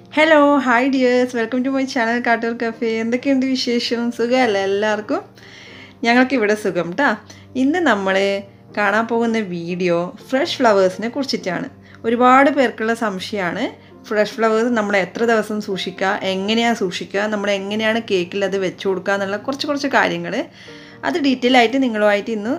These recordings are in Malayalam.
Hello hi dears welcome to my channel Kattoor cafe എന്തൊക്കെയുണ്ട് വിശേഷം സുഖമല്ലേ എല്ലാവർക്കും ഞങ്ങൾക്ക് ഇവിടെ സുഖം കേട്ടോ ഇന്ന് നമ്മൾ കാണാൻ പോകുന്ന വീഡിയോ ഫ്രഷ് ഫ്ലവേഴ്സിനെ കുറിച്ചിട്ടാണ് ഒരുപാട് പേർക്കുള്ള സംശയമാണ് ഫ്രഷ് ഫ്ലവേഴ്സ് നമ്മൾ എത്ര ദിവസം സൂക്ഷിക്കുക എങ്ങനെയാണ് സൂക്ഷിക്കുക നമ്മൾ എങ്ങനെയാണ് കേക്കിൽ അത് വെച്ച് കൊടുക്കുക എന്നുള്ള കുറച്ച് കുറച്ച് കാര്യങ്ങൾ അത് ഡീറ്റെയിൽ ആയിട്ട് നിങ്ങളുമായിട്ട് ഇന്ന്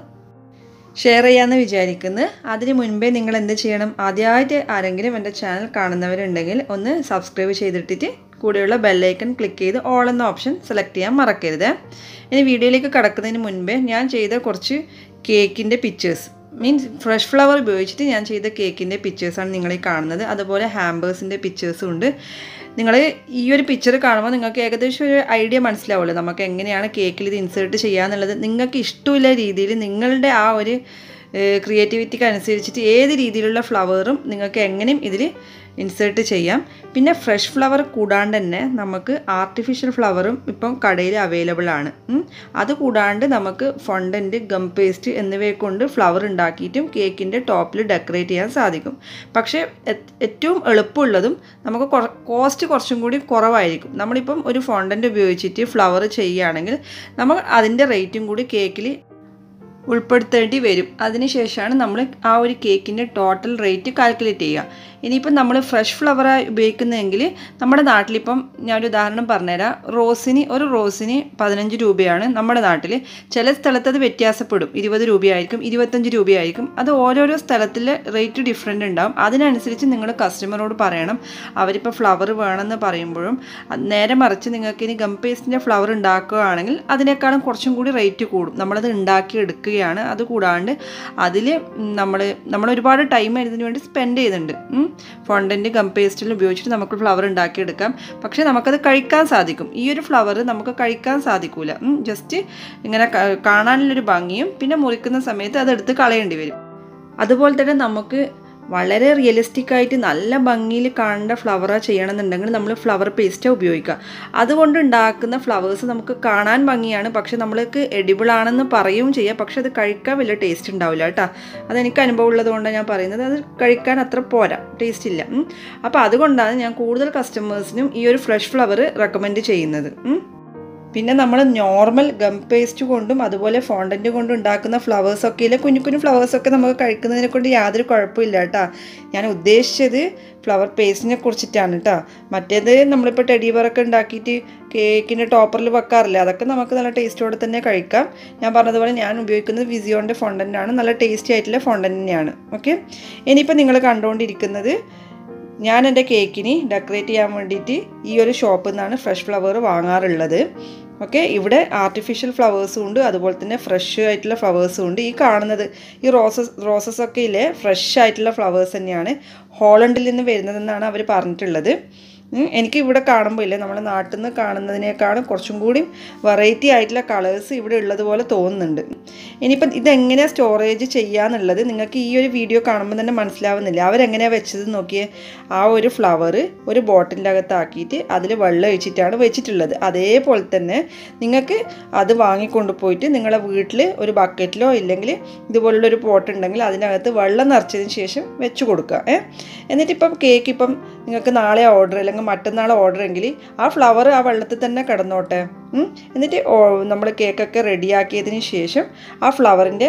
ഷെയർ ചെയ്യാമെന്ന് വിചാരിക്കുന്നു അതിന് മുൻപേ നിങ്ങൾ എന്ത് ചെയ്യണം ആദ്യമായിട്ട് ആരെങ്കിലും എൻ്റെ ചാനൽ കാണുന്നവരുണ്ടെങ്കിൽ ഒന്ന് സബ്സ്ക്രൈബ് ചെയ്തിട്ടിട്ട് കൂടെയുള്ള ബെല്ലൈക്കൺ ക്ലിക്ക് ചെയ്ത് ഓൾ എന്ന ഓപ്ഷൻ സെലക്ട് ചെയ്യാൻ മറക്കരുത് ഇനി വീഡിയോയിലേക്ക് കടക്കുന്നതിന് മുൻപേ ഞാൻ ചെയ്ത കുറച്ച് കേക്കിൻ്റെ പിക്ചേഴ്സ് മീൻസ് ഫ്രഷ് ഫ്ലവർ ഉപയോഗിച്ചിട്ട് ഞാൻ ചെയ്ത കേക്കിൻ്റെ പിക്ചേഴ്സാണ് നിങ്ങൾ ഈ കാണുന്നത് അതുപോലെ ഹാമ്പേഴ്സിൻ്റെ പിക്ചേഴ്സും ഉണ്ട് നിങ്ങൾ ഈ ഒരു പിക്ചർ കാണുമ്പോൾ നിങ്ങൾക്ക് ഏകദേശം ഒരു ഐഡിയ മനസ്സിലാവുമല്ലോ നമുക്ക് എങ്ങനെയാണ് കേക്കിൽ ഇത് ഇൻസേർട്ട് ചെയ്യാന്നുള്ളത് നിങ്ങൾക്ക് ഇഷ്ടമില്ല രീതിയിൽ നിങ്ങളുടെ ആ ഒരു ക്രിയേറ്റിവിറ്റിക്ക് അനുസരിച്ചിട്ട് ഏത് രീതിയിലുള്ള ഫ്ലവറും നിങ്ങൾക്ക് എങ്ങനെയും ഇതിൽ ഇൻസേർട്ട് ചെയ്യാം പിന്നെ ഫ്രഷ് ഫ്ലവർ കൂടാണ്ട് തന്നെ നമുക്ക് ആർട്ടിഫിഷ്യൽ ഫ്ലവറും ഇപ്പം കടയിൽ അവൈലബിൾ ആണ് ഉം. അത് കൂടാണ്ട് നമുക്ക് ഫണ്ടൻറ്റ് ഗം പേസ്റ്റ് എന്നിവയെ കൊണ്ട് ഫ്ലവർ ഉണ്ടാക്കിയിട്ടും കേക്കിൻ്റെ ടോപ്പിൽ ഡെക്കറേറ്റ് ചെയ്യാൻ സാധിക്കും പക്ഷേ എ- ഏറ്റവും എളുപ്പമുള്ളതും നമുക്ക് കോസ്റ്റ് കുറച്ചും കൂടി കുറവായിരിക്കും നമ്മളിപ്പം ഒരു ഫോണ്ടൻ്റ് ഉപയോഗിച്ചിട്ട് ഫ്ലവർ ചെയ്യുകയാണെങ്കിൽ നമ്മൾ അതിൻ്റെ റേറ്റും കൂടി കേക്കിൽ ഉൾപ്പെടുത്തേണ്ടി വരും അതിനുശേഷമാണ് നമ്മൾ ആ ഒരു കേക്കിൻ്റെ ടോട്ടൽ റേറ്റ് കാൽക്കുലേറ്റ് ചെയ്യുക ഇനിയിപ്പം നമ്മൾ ഫ്രഷ് ഫ്ലവറായി ഉപയോഗിക്കുന്നതെങ്കിൽ നമ്മുടെ നാട്ടിലിപ്പം ഞാനൊരു ഉദാഹരണം പറഞ്ഞുതരാം റോസിന് ഒരു റോസിന് പതിനഞ്ച് രൂപയാണ് നമ്മുടെ നാട്ടിൽ ചില സ്ഥലത്ത് അത് വ്യത്യാസപ്പെടും ഇരുപത് രൂപയായിരിക്കും ഇരുപത്തഞ്ച് രൂപയായിരിക്കും അത് ഓരോരോ സ്ഥലത്തിൽ റേറ്റ് ഡിഫറെൻ്റ് ഉണ്ടാവും അതിനനുസരിച്ച് നിങ്ങൾ കസ്റ്റമറോട് പറയണം അവരിപ്പോൾ ഫ്ലവർ വേണമെന്ന് പറയുമ്പോഴും അത് നേരെ മറിച്ച് നിങ്ങൾക്ക് ഇനി ഗം പേസ്റ്റിൻ്റെ ഫ്ലവർ ഉണ്ടാക്കുകയാണെങ്കിൽ അതിനേക്കാളും കുറച്ചും കൂടി റേറ്റ് കൂടും നമ്മളത് ഉണ്ടാക്കി എടുക്കുകയാണ് അത് കൂടാണ്ട് അതിൽ നമ്മൾ നമ്മൾ ഒരുപാട് ടൈം ഇതിന് വേണ്ടി സ്പെൻഡ് ചെയ്യുന്നുണ്ട് ഫോണ്ടൻ്റ് ഗം പേസ്റ്റിൽ ഉപയോഗിച്ചിട്ട് നമുക്ക് ഫ്ലവർ ഉണ്ടാക്കിയെടുക്കാം പക്ഷേ നമുക്കത് കഴിക്കാൻ സാധിക്കും ഈ ഒരു ഫ്ലവർ നമുക്ക് കഴിക്കാൻ സാധിക്കൂല ജസ്റ്റ് ഇങ്ങനെ ക- കാണാനുള്ളൊരു ഭംഗിയും പിന്നെ മുറിക്കുന്ന സമയത്ത് അതെടുത്ത് കളയേണ്ടി വരും അതുപോലെ തന്നെ നമുക്ക് വളരെ റിയലിസ്റ്റിക് ആയിട്ട് നല്ല ഭംഗിയിൽ കാണേണ്ട ഫ്ലവറാണ് ചെയ്യണമെന്നുണ്ടെങ്കിൽ നമ്മൾ ഫ്ലവർ പേസ്റ്റാണ് ഉപയോഗിക്കുക അതുകൊണ്ട് ഉണ്ടാക്കുന്ന ഫ്ലവേഴ്സ് നമുക്ക് കാണാൻ ഭംഗിയാണ് പക്ഷെ നമ്മൾക്ക് എഡിബിൾ ആണെന്ന് പറയുകയും ചെയ്യാം പക്ഷെ അത് കഴിക്കാൻ വലിയ ടേസ്റ്റ് ഉണ്ടാവില്ല കേട്ടോ അതെനിക്ക് അനുഭവം ഉള്ളതുകൊണ്ടാണ് ഞാൻ പറയുന്നത് അത് കഴിക്കാൻ അത്ര പോരാ ടേസ്റ്റ് ഇല്ല ഉം. അപ്പോൾ അതുകൊണ്ടാണ് ഞാൻ കൂടുതൽ കസ്റ്റമേഴ്സിനും ഈ ഒരു ഫ്രഷ് ഫ്ലവർ റെക്കമെൻഡ് ചെയ്യുന്നത് ഉം. പിന്നെ നമ്മൾ നോർമൽ ഗം പേസ്റ്റ് കൊണ്ടും അതുപോലെ ഫോണ്ടൻ്റ് കൊണ്ടും ഉണ്ടാക്കുന്ന ഫ്ലവേഴ്സൊക്കെ ഇല്ല കുഞ്ഞു കുഞ്ഞു ഫ്ലവേഴ്സൊക്കെ നമുക്ക് കഴിക്കുന്നതിനെ കൊണ്ട് യാതൊരു കുഴപ്പമില്ല കേട്ടോ ഞാൻ ഉദ്ദേശിച്ചത് ഫ്ലവർ പേസ്റ്റിനെ കുറിച്ചിട്ടാണ് കേട്ടോ മറ്റേത് നമ്മളിപ്പോൾ ടെഡി ബറൊക്കെ ഉണ്ടാക്കിയിട്ട് കേക്കിൻ്റെ ടോപ്പറിൽ വെക്കാറില്ല അതൊക്കെ നമുക്ക് നല്ല ടേസ്റ്റോടെ തന്നെ കഴിക്കാം ഞാൻ പറഞ്ഞതുപോലെ ഞാൻ ഉപയോഗിക്കുന്നത് വിസിയോൻ്റെ ഫോണ്ടൻ്റാണ് നല്ല ടേസ്റ്റി ആയിട്ടുള്ള ഫോണ്ടൻ്റ് തന്നെയാണ് ഓക്കെ ഇനിയിപ്പോൾ നിങ്ങൾ കണ്ടുകൊണ്ടിരിക്കുന്നത് ഞാൻ എൻ്റെ കേക്കിന് ഡെക്കറേറ്റ് ചെയ്യാൻ വേണ്ടിയിട്ട് ഈ ഒരു ഷോപ്പിൽ നിന്നാണ് ഫ്രഷ് ഫ്ലവർ വാങ്ങാറുള്ളത് ഓക്കെ ഇവിടെ ആർട്ടിഫിഷ്യൽ ഫ്ലവേഴ്സും ഉണ്ട് അതുപോലെ തന്നെ ഫ്രഷ് ആയിട്ടുള്ള ഫ്ലവേഴ്സും ഉണ്ട് ഈ കാണുന്നത് ഈ റോസസ് റോസസ് ഒക്കെ ഇല്ലേ ഫ്രഷ് ആയിട്ടുള്ള ഫ്ലവേഴ്സ് തന്നെയാണ് ഹോളണ്ടിൽ നിന്ന് വരുന്നതെന്നാണ് അവർ പറഞ്ഞിട്ടുള്ളത് ഉം, എനിക്ക് ഇവിടെ കാണുമ്പോൾ ഇല്ലേ നമ്മുടെ നാട്ടിൽ നിന്ന് കാണുന്നതിനേക്കാളും കുറച്ചും കൂടി വെറൈറ്റി ആയിട്ടുള്ള കളേഴ്സ് ഇവിടെ ഉള്ളതുപോലെ തോന്നുന്നുണ്ട് ഇനിയിപ്പം ഇതെങ്ങനെയാണ് സ്റ്റോറേജ് ചെയ്യാന്നുള്ളത് നിങ്ങൾക്ക് ഈ ഒരു വീഡിയോ കാണുമ്പോൾ തന്നെ മനസ്സിലാവുന്നില്ല അവരെങ്ങനെയാണ് വെച്ചത് നോക്കിയേ ആ ഒരു ഫ്ലവർ ഒരു ബോട്ടിലിൻ്റെ അകത്താക്കിയിട്ട് അതിൽ വെള്ളം ഒഴിച്ചിട്ടാണ് വെച്ചിട്ടുള്ളത് അതേപോലെ തന്നെ നിങ്ങൾക്ക് അത് വാങ്ങിക്കൊണ്ട് പോയിട്ട് നിങ്ങളെ വീട്ടിൽ ഒരു ബക്കറ്റിലോ ഇല്ലെങ്കിൽ ഇതുപോലുള്ള ഒരു പോട്ട് ഉണ്ടെങ്കിൽ അതിനകത്ത് വെള്ളം നിറച്ചതിന് ശേഷം വെച്ച് കൊടുക്കുക ഏ എന്നിട്ടിപ്പം കേക്ക് ഇപ്പം നിങ്ങൾക്ക് നാളെ ഓർഡർ അല്ലെങ്കിൽ മറ്റന്നാൾ ഓർഡർ എങ്കിൽ ആ ഫ്ലവർ ആ വെള്ളത്തിൽ തന്നെ കിടന്നോട്ടെ ഉം. എന്നിട്ട് നമ്മൾ കേക്കൊക്കെ റെഡിയാക്കിയതിന് ശേഷം ആ ഫ്ലവറിൻ്റെ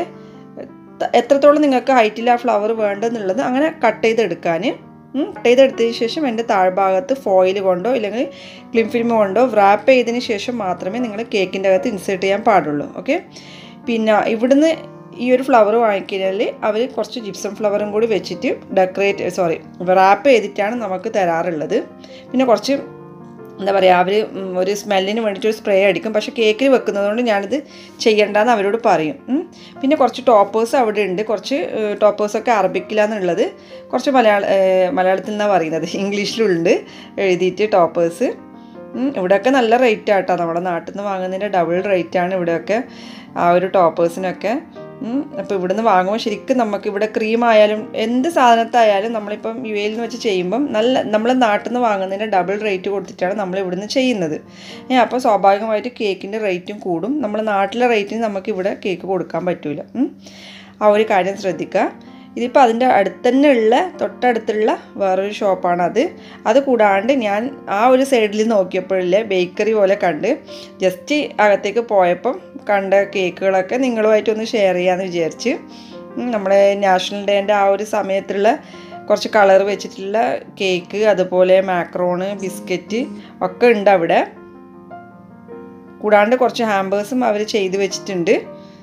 എത്രത്തോളം നിങ്ങൾക്ക് ഹൈറ്റിൽ ആ ഫ്ലവർ വേണ്ടെന്നുള്ളത് അങ്ങനെ കട്ട് ചെയ്തെടുക്കാൻ കട്ട് ചെയ്തെടുത്തതിന് ശേഷം എൻ്റെ താഴ്ഭാഗത്ത് ഫോയിൽ കൊണ്ടോ ഇല്ലെങ്കിൽ ക്ലിം ഫിലിം കൊണ്ടോ വ്രാപ്പ് ചെയ്തതിന് ശേഷം മാത്രമേ നിങ്ങൾ കേക്കിൻ്റെ അകത്ത് ഇൻസേർട്ട് ചെയ്യാൻ പാടുള്ളൂ ഓക്കെ പിന്നെ ഇവിടുന്ന് ഈ ഒരു ഫ്ലവർ വാങ്ങിക്കഴിഞ്ഞാൽ അവർ കുറച്ച് ജിപ്സം ഫ്ലവറും കൂടി വെച്ചിട്ട് ഡെക്കറേറ്റ് സോറി റാപ്പ് ചെയ്തിട്ടാണ് നമുക്ക് തരാറുള്ളത് പിന്നെ കുറച്ച് എന്താ പറയുക അവർ ഒരു സ്മെല്ലിന് വേണ്ടിയിട്ട് ഒരു സ്പ്രേ അടിക്കും പക്ഷേ കേക്കിൽ വെക്കുന്നതുകൊണ്ട് ഞാനിത് ചെയ്യണ്ടെന്ന് അവരോട് പറയും ഉം. പിന്നെ കുറച്ച് ടോപ്പേഴ്സ് അവിടെ ഉണ്ട് കുറച്ച് ടോപ്പേഴ്സൊക്കെ അറബിക്കിലാന്നുള്ളത് കുറച്ച് മലയാള ഏഹ്, മലയാളത്തിൽ നിന്നാണ് പറയുന്നത് ഇംഗ്ലീഷിലുണ്ട് എഴുതിയിട്ട് ടോപ്പേഴ്സ് ഇവിടെയൊക്കെ നല്ല റേറ്റ് ആട്ടോ നമ്മുടെ നാട്ടിൽ നിന്ന് വാങ്ങുന്നതിൻ്റെ ഡബിൾ റേറ്റാണ് ഇവിടെയൊക്കെ ആ ഒരു ടോപ്പേഴ്സിനൊക്കെ അപ്പോൾ ഇവിടുന്ന് വാങ്ങുമ്പോൾ ശരിക്കും നമുക്ക് ഇവിടെ ക്രീം ആയാലും എന്ത് സാധനത്തായാലും നമ്മളിപ്പം യു എയിൽ നിന്ന് വെച്ച് ചെയ്യുമ്പം നല്ല നമ്മൾ നാട്ടിൽ നിന്ന് വാങ്ങുന്നതിൻ്റെ ഡബിൾ റേറ്റ് കൊടുത്തിട്ടാണ് നമ്മൾ ഇവിടുന്ന് ചെയ്യുന്നത് ഏ അപ്പോൾ സ്വാഭാവികമായിട്ട് കേക്കിൻ്റെ റേറ്റും കൂടും നമ്മൾ നാട്ടിലെ റേറ്റിന് നമുക്ക് ഇവിടെ കേക്ക് കൊടുക്കാൻ പറ്റില്ല ആ ഒരു കാര്യം ശ്രദ്ധിക്കുക ഇതിപ്പോൾ അതിൻ്റെ അടുത്ത് തന്നെ ഉള്ള തൊട്ടടുത്തുള്ള വേറൊരു ഷോപ്പാണ് അത് അത് കൂടാണ്ട് ഞാൻ ആ ഒരു സൈഡിൽ നോക്കിയപ്പോഴില്ലേ ബേക്കറി പോലെ കണ്ട് ജസ്റ്റ് അകത്തേക്ക് പോയപ്പം കണ്ട കേക്കുകളൊക്കെ നിങ്ങളുമായിട്ടൊന്ന് ഷെയർ ചെയ്യാമെന്ന് വിചാരിച്ച് ഉം, നമ്മുടെ നാഷണൽ ഡേൻ്റെ ആ ഒരു സമയത്തുള്ള കുറച്ച് കളർ വെച്ചിട്ടുള്ള കേക്ക് അതുപോലെ മാക്രോണ് ബിസ്ക്കറ്റ് ഒക്കെ ഉണ്ട് അവിടെ കൂടാണ്ട് കുറച്ച് ഹാമ്പേഴ്സും അവർ ചെയ്ത് വെച്ചിട്ടുണ്ട്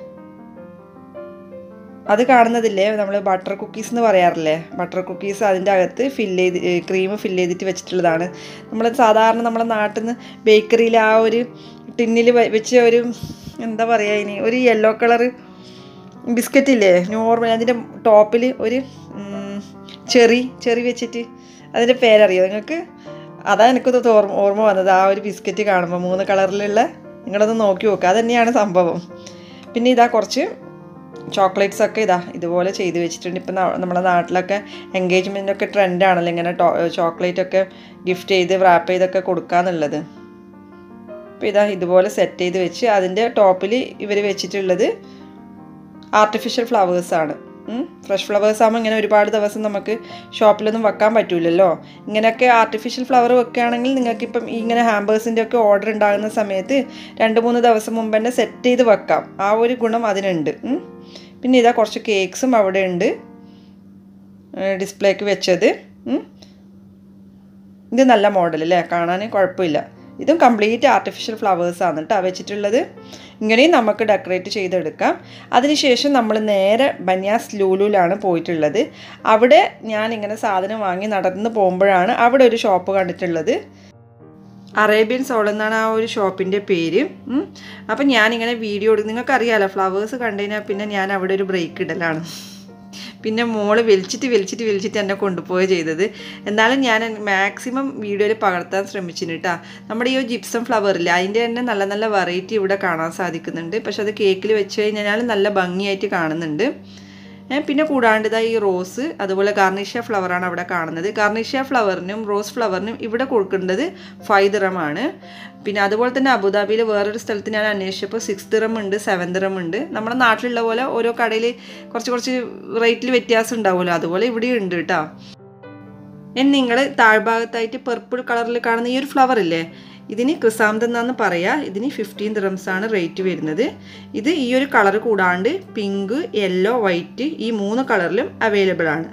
അത് കാണുന്നതില്ലേ നമ്മൾ ബട്ടർ കുക്കീസ് എന്ന് പറയാറില്ലേ ബട്ടർ കുക്കീസ് അതിൻ്റെ അകത്ത് ഫില്ല് ചെയ്ത് ക്രീം ഫില്ല് ചെയ്തിട്ട് വെച്ചിട്ടുള്ളതാണ് നമ്മൾ സാധാരണ നമ്മുടെ നാട്ടിൽ നിന്ന് ബേക്കറിയിൽ ആ ഒരു ടിന്നിൽ വെച്ച ഒരു എന്താ പറയുക ഇനി ഒരു യെല്ലോ കളർ ബിസ്ക്കറ്റ് ഇല്ലേ നോർമൽ അതിൻ്റെ ടോപ്പിൽ ഒരു ഉം, ചെറി ചെറി വെച്ചിട്ട് അതിൻ്റെ പേരറിയോ നിങ്ങൾക്ക് അതാ എനിക്കത് ഓർമ്മ ഓർമ്മ വന്നത് ആ ഒരു ബിസ്ക്കറ്റ് കാണുമ്പോൾ മൂന്ന് കളറിലുള്ള നിങ്ങളൊന്ന് നോക്കി നോക്കുക അത് തന്നെയാണ് സംഭവം പിന്നെ ഇതാ കുറച്ച് ചോക്ലേറ്റ്സ് ഒക്കെ ഇതാ ഇതുപോലെ ചെയ്ത് വെച്ചിട്ടുണ്ട് ഇപ്പം നമ്മുടെ നാട്ടിലൊക്കെ എൻഗേജ്മെൻറ്റൊക്കെ ട്രെൻഡാണല്ലോ ഇങ്ങനെ ചോക്ലേറ്റ് ഒക്കെ ഗിഫ്റ്റ് ചെയ്ത് റാപ്പ് ചെയ്തൊക്കെ കൊടുക്കാന്നുള്ളത് അപ്പോൾ ഇതാ ഇതുപോലെ സെറ്റ് ചെയ്ത് വെച്ച് അതിൻ്റെ ടോപ്പിൽ ഇവർ വെച്ചിട്ടുള്ളത് ആർട്ടിഫിഷ്യൽ ഫ്ലവേഴ്സാണ് ഫ്രഷ് ഫ്ലവേഴ്സ് ആകുമ്പോൾ ഇങ്ങനെ ഒരുപാട് ദിവസം നമുക്ക് ഷോപ്പിലൊന്നും വെക്കാൻ പറ്റൂലല്ലോ ഇങ്ങനെയൊക്കെ ആർട്ടിഫിഷ്യൽ ഫ്ലവർ വെക്കുകയാണെങ്കിൽ നിങ്ങൾക്കിപ്പം ഈ ഇങ്ങനെ ഹാമ്പേഴ്സിൻ്റെ ഒക്കെ ഓർഡർ ഉണ്ടാകുന്ന സമയത്ത് രണ്ട് മൂന്ന് ദിവസം മുമ്പ് തന്നെ സെറ്റ് ചെയ്ത് വെക്കാം ആ ഒരു ഗുണം അതിനുണ്ട് ഉം. പിന്നെ ഇതാ കുറച്ച് കേക്ക്സും അവിടെ ഉണ്ട് ഡിസ്പ്ലേക്ക് വെച്ചത് ഉം. ഇത് നല്ല മോഡൽ അല്ലേ കാണാൻ കുഴപ്പമില്ല ഇതും കംപ്ലീറ്റ് ആർട്ടിഫിഷ്യൽ ഫ്ലവേഴ്സാണ് കേട്ടോ വെച്ചിട്ടുള്ളത് ഇങ്ങനെയും നമുക്ക് ഡെക്കറേറ്റ് ചെയ്തെടുക്കാം അതിനുശേഷം നമ്മൾ നേരെ ബന്യാസ് ലൂലുവിലാണ് പോയിട്ടുള്ളത് അവിടെ ഞാൻ ഇങ്ങനെ സാധനം വാങ്ങി നടന്ന് പോകുമ്പോഴാണ് അവിടെ ഒരു ഷോപ്പ് കണ്ടിട്ടുള്ളത് അറേബ്യൻ സോൾ എന്നാണ് ആ ഒരു ഷോപ്പിൻ്റെ പേര് ഉം. അപ്പം ഞാനിങ്ങനെ വീഡിയോ എടുക്കും നിങ്ങൾക്കറിയാലോ ഫ്ലവേഴ്സ് കണ്ടു കഴിഞ്ഞാൽ പിന്നെ ഞാൻ അവിടെ ഒരു ബ്രേക്ക് ഇടലാണ് പിന്നെ മോള് വലിച്ചിട്ട് വലിച്ചിട്ട് വലിച്ചിട്ട് എന്നെ കൊണ്ടുപോവുക ചെയ്തത് എന്നാലും ഞാൻ മാക്സിമം വീഡിയോയിൽ പകർത്താൻ ശ്രമിച്ചിന് കേട്ടോ നമ്മുടെ ഈ ഒരു ജിപ്സം ഫ്ലവറില്ല അതിൻ്റെ തന്നെ നല്ല നല്ല വെറൈറ്റി ഇവിടെ കാണാൻ സാധിക്കുന്നുണ്ട് പക്ഷെ അത് കേക്കിൽ വെച്ച് കഴിഞ്ഞാൽ നല്ല ഭംഗിയായിട്ട് കാണുന്നുണ്ട് ഏ, പിന്നെ കൂടാണ്ട് ഇതാ ഈ റോസ് അതുപോലെ ഗാർണിഷ്യ ഫ്ലവറാണ് അവിടെ കാണുന്നത് ഗാർണിഷ്യ ഫ്ലവറിനും റോസ് ഫ്ലവറിനും ഇവിടെ കൊടുക്കേണ്ടത് ഫൈവ് ദിറമാണ് പിന്നെ അതുപോലെ തന്നെ അബുദാബിയിൽ വേറൊരു സ്ഥലത്ത് ഞാൻ അന്വേഷിച്ചപ്പോൾ സിക്സ് ദിറം ഉണ്ട് സെവൻ ദിറം ഉണ്ട് നമ്മുടെ നാട്ടിലുള്ള പോലെ ഓരോ കടയിൽ കുറച്ച് കുറച്ച് റേറ്റിൽ വ്യത്യാസം ഉണ്ടാവുമല്ലോ അതുപോലെ ഇവിടെ ഉണ്ട് കേട്ടോ ഇനി നിങ്ങൾ താഴ്ഭാഗത്തായിട്ട് പെർപ്പിൾ കളറിൽ കാണുന്ന ഈ ഒരു ഫ്ലവർ ഇല്ലേ ഇതിന് ക്രിസാന്തം എന്നാന്ന് പറയാ ഇതിന് ഫിഫ്റ്റീൻ ദിറംസ് ആണ് റേറ്റ് വരുന്നത് ഇത് ഈ ഒരു കളർ കൂടാണ്ട് പിങ്ക് യെല്ലോ വൈറ്റ് ഈ മൂന്ന് കളറിലും അവൈലബിൾ ആണ്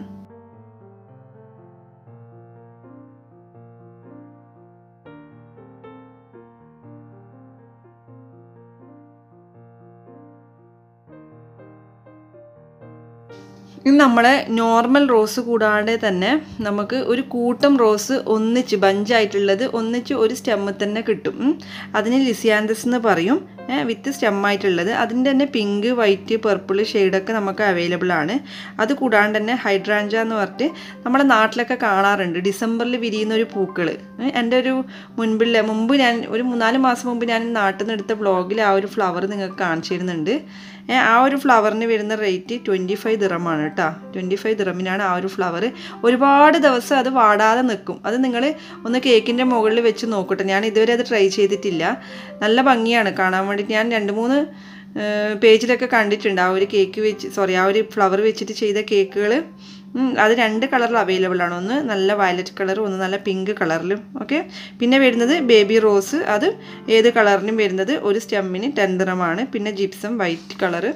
ഇത് നമ്മളെ നോർമൽ റോസ് കൂടാതെ തന്നെ നമുക്ക് ഒരു കൂട്ടം റോസ് ഒന്നിച്ച് ബഞ്ചായിട്ടുള്ളത് ഒന്നിച്ച് ഒരു സ്റ്റെമ്മിൽ തന്നെ കിട്ടും ഉം. അതിന് ലിസിയാന്തസ് എന്ന് പറയും വിത്ത് സ്റ്റെമ്മായിട്ടുള്ളത് അതിൻ്റെ തന്നെ പിങ്ക് വൈറ്റ് പർപ്പിൾ ഷെയ്ഡൊക്കെ നമുക്ക് അവൈലബിൾ ആണ് അത് കൂടാണ്ട് തന്നെ ഹൈഡ്രാഞ്ച എന്ന് പറഞ്ഞിട്ട് നമ്മുടെ നാട്ടിലൊക്കെ കാണാറുണ്ട് ഡിസംബറിൽ വിരിയുന്ന ഒരു പൂക്കൾ എൻ്റെ ഒരു മുൻപില്ല മുമ്പ് ഞാൻ ഒരു മൂന്നാല് മാസം മുമ്പ് ഞാൻ നാട്ടിൽ നിന്ന് എടുത്ത വ്ളോഗിൽ ആ ഒരു ഫ്ലവർ നിങ്ങൾക്ക് കാണിച്ചു തരുന്നുണ്ട് ഏ, ആ ഒരു ഫ്ലവറിന് വരുന്ന റേറ്റ് ട്വൻറ്റി ഫൈവ് ദിറമാണ് കേട്ടോ ട്വൻറ്റി ഫൈവ് ദിറമിനാണ് ആ ഒരു ഫ്ലവർ ഒരുപാട് ദിവസം അത് വാടാതെ നിൽക്കും അത് നിങ്ങൾ ഒന്ന് കേക്കിൻ്റെ മുകളിൽ വെച്ച് നോക്കട്ടെ ഞാൻ ഇതുവരെ അത് ട്രൈ ചെയ്തിട്ടില്ല നല്ല ഭംഗിയാണ് കാണാൻ വേണ്ടിയിട്ട് ഞാൻ രണ്ട് മൂന്ന് പേജിലൊക്കെ കണ്ടിട്ടുണ്ട് ആ ഒരു കേക്ക് വെച്ച് സോറി ആ ഒരു ഫ്ലവർ വെച്ചിട്ട് ചെയ്ത കേക്കുകൾ അത് രണ്ട് കളറിൽ അവൈലബിൾ ആണ് ഒന്ന് നല്ല വയലറ്റ് കളറും ഒന്ന് നല്ല പിങ്ക് കളറിലും ഓക്കെ പിന്നെ വരുന്നത് ബേബി റോസ് അത് ഏത് കളറിനും വരുന്നത് ഒരു സ്റ്റെമ്മിന് ടെൻ ദിറമാണ് പിന്നെ ജിപ്സം വൈറ്റ് കളറ്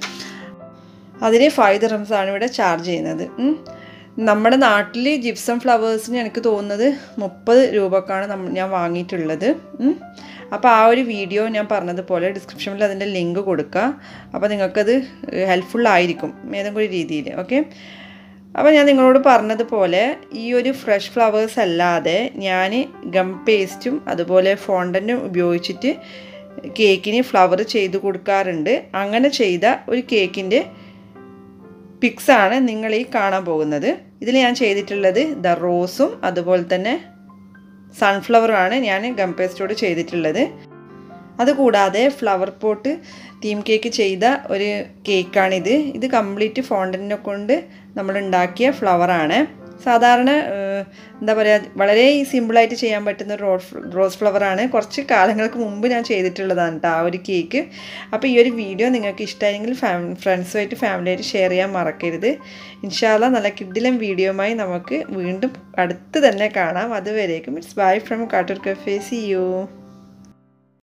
അതിന് ഫൈവ് ദിറംസ് ആണ് ഇവിടെ ചാർജ് ചെയ്യുന്നത് ഉം. നമ്മുടെ നാട്ടിൽ ജിപ്സം ഫ്ലവേഴ്സിന് എനിക്ക് തോന്നുന്നത് മുപ്പത് രൂപക്കാണ് നമ്മ ഞാൻ വാങ്ങിയിട്ടുള്ളത് ഉം. അപ്പോൾ ആ ഒരു വീഡിയോ ഞാൻ പറഞ്ഞതുപോലെ ഡിസ്ക്രിപ്ഷനിൽ അതിൻ്റെ ലിങ്ക് കൊടുക്കുക അപ്പോൾ നിങ്ങൾക്കത് ഹെൽപ്ഫുൾ ആയിരിക്കും ഏതെങ്കിലും ഒരു രീതിയിൽ ഓക്കെ അപ്പോൾ ഞാൻ നിങ്ങളോട് പറഞ്ഞതുപോലെ ഈ ഒരു ഫ്രഷ് ഫ്ലവേഴ്സ് അല്ലാതെ ഞാൻ ഗം പേസ്റ്റും അതുപോലെ ഫോണ്ടനും ഉപയോഗിച്ചിട്ട് കേക്കിന് ഫ്ലവർ ചെയ്ത് കൊടുക്കാറുണ്ട് അങ്ങനെ ചെയ്ത ഒരു കേക്കിൻ്റെ പിക്സാണ് നിങ്ങൾ ഈ കാണാൻ പോകുന്നത് ഇതിൽ ഞാൻ ചെയ്തിട്ടുള്ളത് ദ റോസും അതുപോലെ തന്നെ സൺഫ്ലവറുമാണ് ഞാൻ ഗം പേസ്റ്റോട് ചെയ്തിട്ടുള്ളത് അതുകൂടാതെ ഫ്ലവർ പോട്ട് തീം കേക്ക് ചെയ്ത ഒരു കേക്കാണിത് ഇത് കംപ്ലീറ്റ് ഫോണ്ടനെ കൊണ്ട് നമ്മൾ ഉണ്ടാക്കിയ ഫ്ലവറാണ് സാധാരണ എന്താ പറയുക വളരെ സിമ്പിളായിട്ട് ചെയ്യാൻ പറ്റുന്ന ഒരു റോസ് റോസ് ഫ്ലവറാണ് കുറച്ച് കാലങ്ങൾക്ക് മുമ്പ് ഞാൻ ചെയ്തിട്ടുള്ളതാണ് കേട്ടോ ആ ഒരു കേക്ക് അപ്പോൾ ഈ ഒരു വീഡിയോ നിങ്ങൾക്ക് ഇഷ്ടമായെങ്കിൽ ഫാം ഫ്രണ്ട്സുമായിട്ട് ഫാമിലിയായിട്ട് ഷെയർ ചെയ്യാൻ മറക്കരുത് ഇൻഷാല്ല നല്ല കിഡിലും വീഡിയോയുമായി നമുക്ക് വീണ്ടും അടുത്ത് തന്നെ കാണാം അതുവരേക്കും it's bye from Kattoor cafe see U